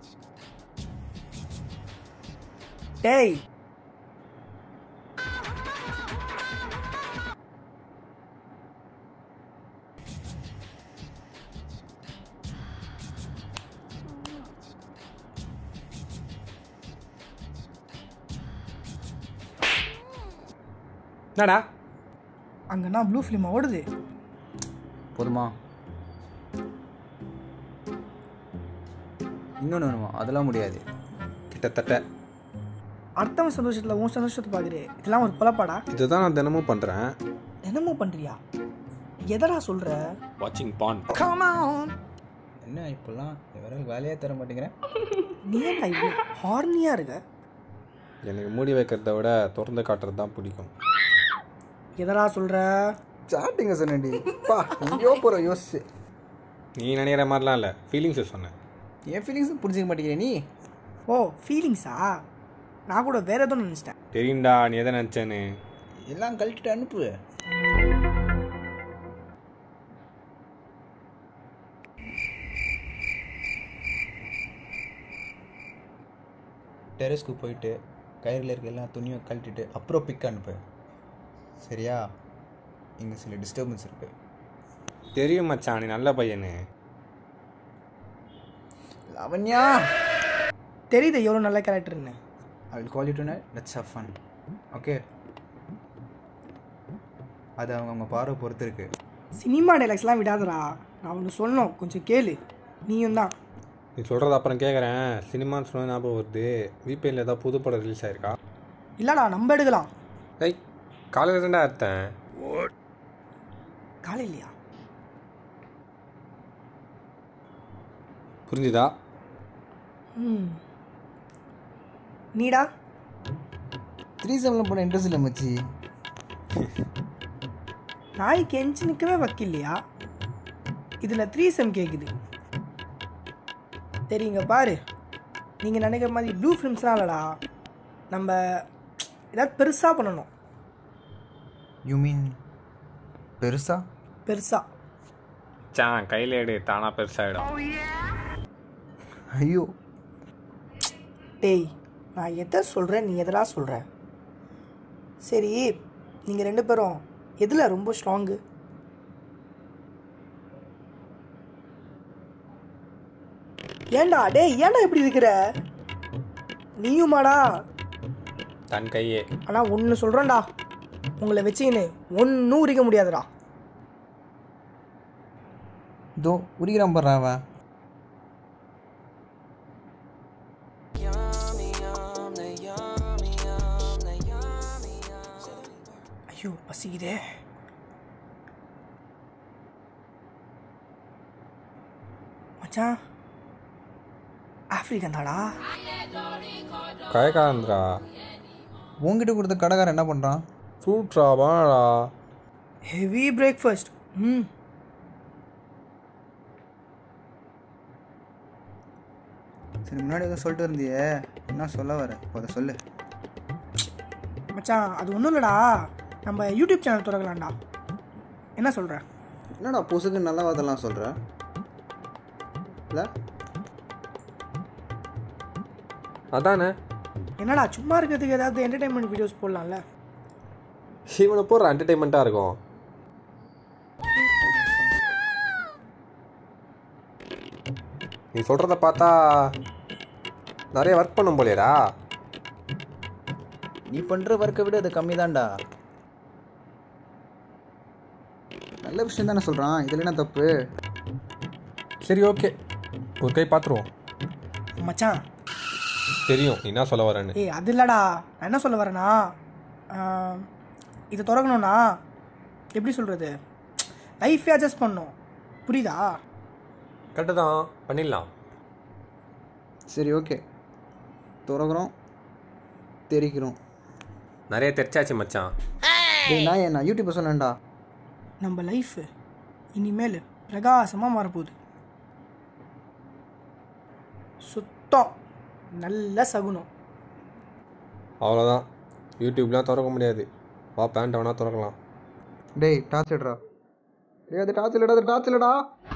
டேய் என்னடா அங்கன்னா blue film ஓடுது போதுமா இன்னொன்று வேணுமா அதெல்லாம் முடியாது கிட்டத்தட்ட அடுத்தவன் சந்தோஷத்தில் உன் சந்தோஷத்தை பார்க்குறே இதெல்லாம் ஒரு பொலப்பாடா இதுதான் நான் தினமும் பண்ணுறேன் என்னமோ பண்ணுறியா எதடா சொல்கிற வாட்சிங் பான் என்ன இப்போல்லாம் வேற வேலையே தர மாட்டேங்கிறேன் நீ ஏன்டா இவ்வளோ ஹார்னியாக இருக்க எனக்கு மூடி வைக்கிறத விட திறந்து காட்டுறது தான் பிடிக்கும் எதடா சொல்கிற சாட்டிங்க சொன்னேன்டி பா எங்கேயோ போகிற யோசிச்சு நீ நினைக்கிற மாதிரிலாம் இல்லை ஃபீலிங்ஸை சொன்னேன் என் ஃபீலிங்ஸும் புரிஞ்சிக்க மாட்டேங்கிறேன் நீ ஓ ஃபீலிங்ஸா நான் கூட வேற ஏதோ நினச்சிட்டேன் தெரியும்டா நீ எதை நினச்சேன்னு எல்லாம் கழட்டிட்டு அனுப்பு டெரஸ்க்கு போயிட்டு கயிறில் இருக்க எல்லா துணியும் கழட்டிட்டு அப்புறம் பிக் அனுப்பு சரியா இங்கே சில டிஸ்டர்பன்ஸ் இருக்கு தெரியும் மச்சான் நீ நல்ல பையனு லவன்யா தெரியுது எவ்வளோ நல்ல கேரக்டர்னு I will call you tonight let's have fun okay அது அவங்க அவங்க பார்வை பொறுத்து இருக்கு சினிமா டைலாக்ஸ்லாம் விடாதடா நான் ஒன்று சொல்லணும் கொஞ்சம் கேளு நீயும் தான் நீ சொல்கிறத அப்புறம் கேட்குறேன் சினிமான்னு சொன்ன ஞாபகம் வருது விபிஎன்ல ஏதாவது புது படம் ரிலீஸ் ஆயிருக்கா இல்லைடா நம்ம எடுக்கலாம் ஐய் காலையில் தான்டா எடுத்தேன் காலையிலையா புரிஞ்சுதா ம் நீடா த்ரீ செவனில் போன இன்ட்ரெஸ்ட் இல்லை மச்சி நாய்க்கு எஞ்சி நிற்கவே வக்கில்லையா இதில் த்ரீ செம் கேட்குது தெரியுங்க பாரு நீங்கள் நினைக்கிற மாதிரி ப்ளூ ஃபிலிம்ஸ்லாம் இல்லைடா நம்ம ஏதாவது பெருசாக பண்ணணும் யூ மீன் பெருசா பெருசாக சான் கையில் எடு தானா பெருசாகிடும் ஐயோ டேய் நான் எதை சொல்கிறேன் நீ எதடா சொல்கிற சரி நீங்கள் ரெண்டு பேரும் எதில் ரொம்ப ஸ்ட்ராங்கு ஏன்டா டேய் ஏன்டா இப்படி இருக்கிற நீயுமாடா தன் கையே ஆனால் ஒன்று சொல்கிறேன்டா உங்களை வச்சுக்கின்னு ஒன்றும் உரிக்க முடியாதுடா இதோ உரிக்கிறான் பாரு அவன் ஐயோ பசிக்குதே மச்சான் ஆஃப்ரிக்கன் தாடா கயக்காரந்திரா உங்ககிட்ட கொடுத்த கடைக்காரன் என்ன பண்ணுறான் ஃப்ரூட்ரா வாடா ஹெவி பிரேக்ஃபாஸ்ட் ம் சரி முன்னாடி எதுவும் சொல்லிட்டு இருந்தியே என்ன சொல்ல வர இப்போ அதை சொல்லு மச்சான் அது ஒன்றும் இல்லைடா நம்ம யூடியூப் சேனல் திறக்கலாம்டா என்ன சொல்கிற என்னடா பொசுக்கு நல்ல வார்த்தைலாம் சொல்கிற இல்லை அதானே என்னடா சும்மா இருக்கிறதுக்கு ஏதாவது என்டர்டைன்மெண்ட் வீடியோஸ் போடலாம்ல இவனை போடுற என்டர்டைன்மெண்ட்டாக இருக்கும் நீ சொல்கிறத பார்த்தா நிறைய ஒர்க் பண்ணும் போலேடா நீ பண்ணுற ஒர்க்கை விட அது கம்மி தான்டா நல்ல விஷயம் தானே சொல்கிறான் இதில் என்ன தப்பு சரி ஓகே ஒரு கை பார்த்துருவோம் மச்சான் தெரியும் நீ என்ன சொல்ல வரேன்னு ஏய் அது இல்லைடா நான் என்ன சொல்ல வரேன்னா ஆஹ், இதை திறக்கணும்னா எப்படி சொல்கிறது லைஃபே அட்ஜஸ்ட் பண்ணும் புரியுதா கரெக்டு தான் பண்ணிடலாம் சரி ஓகே திறக்கிறோம் தெரிக்கிறோம் நிறைய தெரிச்சாச்சு மச்சான் டேய் நான் என்ன யூடியூப்பை சொன்னேன்டா நம்ம லைஃபு இனிமேல் பிரகாசமாக மாறப்போகுது சுத்தம் நல்ல சகுனம் அவ்வளோதான் யூடியூப்லாம் திறக்க முடியாது வா பேண்ட் வேணால் திறக்கலாம் டேய் டார்ச் எடுறா டேய் அது டார்ச் இல்லடா அது டார்ச் இல்லடா